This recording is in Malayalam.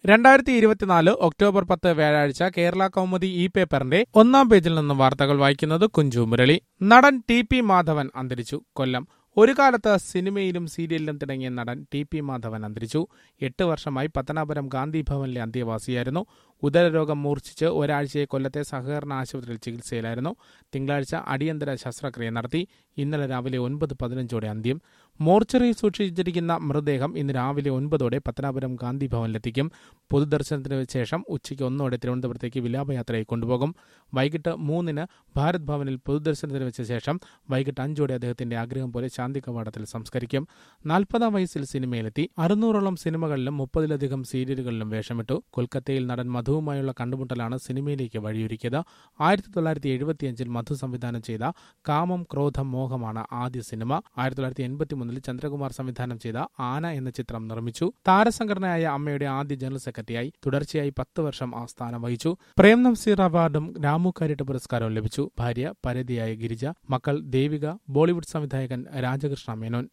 രണ്ടായിരത്തി ഇരുപത്തിനാല് ഒക്ടോബർ പത്ത് വ്യാഴാഴ്ച കേരള കൗമുദി ഇ പേപ്പറിന്റെ ഒന്നാം പേജിൽ നിന്നും വാർത്തകൾ വായിക്കുന്നത് കുഞ്ചു മുരളി നടൻ ടി പി മാധവൻ അന്തരിച്ചു കൊല്ലം ഒരു കാലത്ത് സിനിമയിലും സീരിയലിലും തിളങ്ങിയ നടൻ ടി പി മാധവൻ അന്തരിച്ചു എട്ട് വർഷമായി പത്തനാപുരം ഗാന്ധി ഭവനിലെ അന്തേവാസിയായിരുന്നു ഉദരരോഗം മൂർച്ഛിച്ച് ഒരാഴ്ചയെ കൊല്ലത്തെ സഹകരണ ആശുപത്രിയിൽ ചികിത്സയിലായിരുന്നു തിങ്കളാഴ്ച അടിയന്തര ശസ്ത്രക്രിയ നടത്തി ഇന്നലെ രാവിലെ ഒൻപത് പതിനഞ്ചോടെ അന്ത്യം മോർച്ചറിയിൽ സൂക്ഷിച്ചിരിക്കുന്ന മൃതദേഹം ഇന്ന് രാവിലെ ഒൻപതോടെ പത്തനാപുരം ഗാന്ധി ഭവനിലെത്തിക്കും പൊതുദർശനത്തിന് ശേഷം ഉച്ചയ്ക്ക് ഒന്നോടെ തിരുവനന്തപുരത്തേക്ക് വിലാപയാത്രയായി കൊണ്ടുപോകും വൈകിട്ട് മൂന്നിന് ഭാരത് ഭവനിൽ പൊതുദർശനത്തിന് വെച്ച ശേഷം വൈകിട്ട് അഞ്ചോടെ അദ്ദേഹത്തിന്റെ ആഗ്രഹം പോലെ ശാന്തി കവാടത്തിൽ സംസ്കരിക്കും നാൽപ്പതാം വയസ്സിൽ സിനിമയിലെത്തി അറുന്നൂറോളം സിനിമകളിലും മുപ്പതിലധികം സീരിയലുകളിലും വേഷമിട്ടു കൊൽക്കത്തയിൽ നടൻ മധുവുമായുള്ള കണ്ടുമുട്ടലാണ് സിനിമയിലേക്ക് വഴിയൊരുക്കിയത് ആയിരത്തി തൊള്ളായിരത്തി എഴുപത്തിയഞ്ചിൽ മധു സംവിധാനം ചെയ്ത കാമം ക്രോധം മോഹമാണ് ആദ്യ സിനിമ ആയിരത്തി തൊള്ളായിരത്തി എൺപത്തി മൂന്നിൽ ചന്ദ്രകുമാർ സംവിധാനം ചെയ്ത ആന എന്ന ചിത്രം നിർമ്മിച്ചു താരസംഘടനയായ അമ്മയുടെ ആദ്യ ജനറൽ സെക്രട്ടറിയായി തുടർച്ചയായി പത്ത് വർഷം ആ സ്ഥാനം വഹിച്ചു പ്രേം നംസീർ അവാർഡും രാമു കാരിട്ട് പുരസ്കാരവും ലഭിച്ചു ഭാര്യ പരതിയായ ഗിരിജ മക്കൾ ദേവിക ബോളിവുഡ് സംവിധായകൻ രാജകൃഷ്ണ മേനോൻ